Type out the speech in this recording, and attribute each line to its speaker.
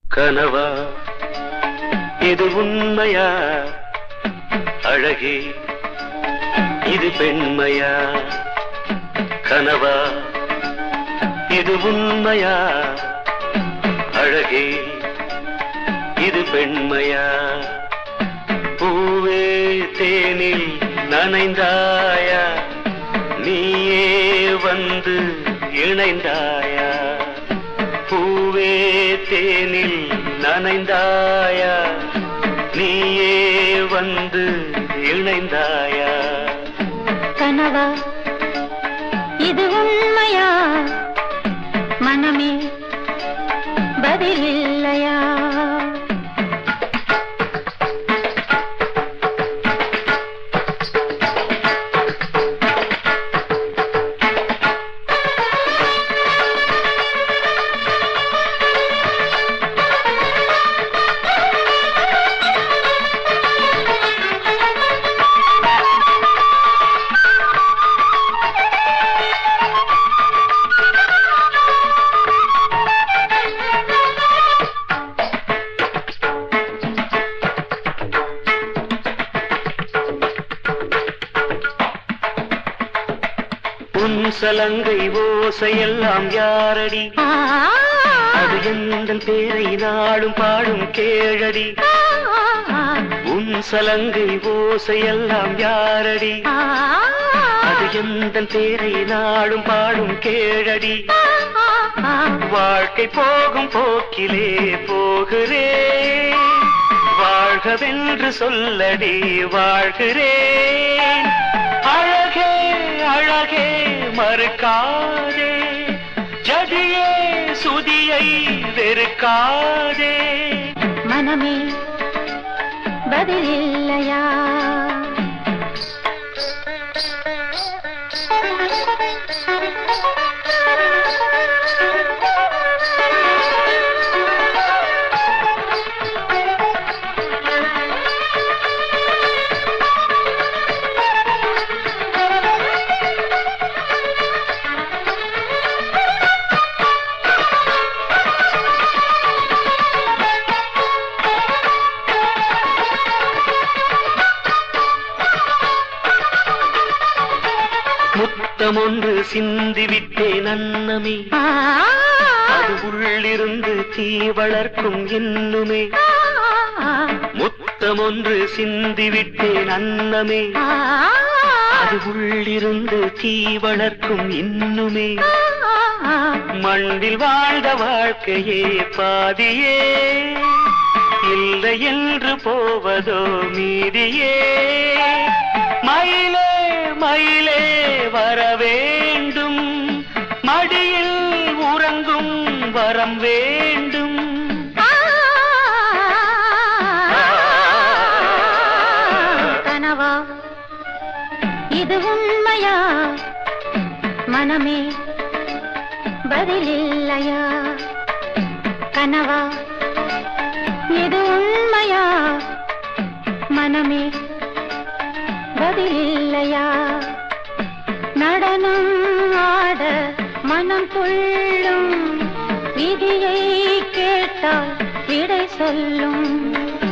Speaker 1: கனவா இது உண்மையா அழகே இது பெண்மையா கனவா இது உண்மையா அழகே இது பெண்மையா பூவே தேனில் நனைந்தாயா நீயே வந்து இணைந்தாயா பூவே தேனில் நனைந்தாயா நீயே வந்து இணைந்தாயா
Speaker 2: கனவா இது உண்மையா மனமே பதில் இல்லையா
Speaker 1: உன் சலங்கை ஓசையெல்லாம் யாரடி
Speaker 2: ஆ,
Speaker 1: அது எந்தன் பேரை நாடும் பாடும் கேழடி
Speaker 2: ஆ,
Speaker 1: உன் சலங்கை ஓசையெல்லாம் யாரடி
Speaker 2: ஆ,
Speaker 1: அது எந்தன் பேரை நாடும் பாடும் கேழடி
Speaker 2: ஆ,
Speaker 1: வாழ்க்கை போகும் போக்கிலே போகிறேன் வாழ்கவென்று சொல்லடி வாழ்கிறேன் அழகே அழகே மறுக்காதே ஜதியே சுதியை வெறுக்காதே
Speaker 2: மனமே பதில் இல்லையா
Speaker 1: முத்தம் ஒன்று சிந்திவிட்டேன் அன்னமே
Speaker 2: ஆ,
Speaker 1: அது உள்ளிருந்து தீ வளர்க்கும் இன்னுமே
Speaker 2: ஆ,
Speaker 1: முத்தம் ஒன்று சிந்திவிட்டேன் அன்னமே
Speaker 2: ஆ,
Speaker 1: அது உள்ளிருந்து தீ வளர்க்கும் இன்னுமே
Speaker 2: ஆ,
Speaker 1: மண்ணில் வாழ்ந்த வாழ்க்கையே பாதியே இல்லை என்று போவதோ மீதியே மயிலே மயிலே வர வேண்டும் மடியில் உறங்கும் வரம் வேண்டும்
Speaker 2: கனவா இது உண்மையா மனமே பதில் இல்லையா கனவா இது உண்மையா மனமே பதில் இல்லையா நடனம் ஆட மனம் துள்ளும் விதியை கேட்டால் விடை சொல்லும்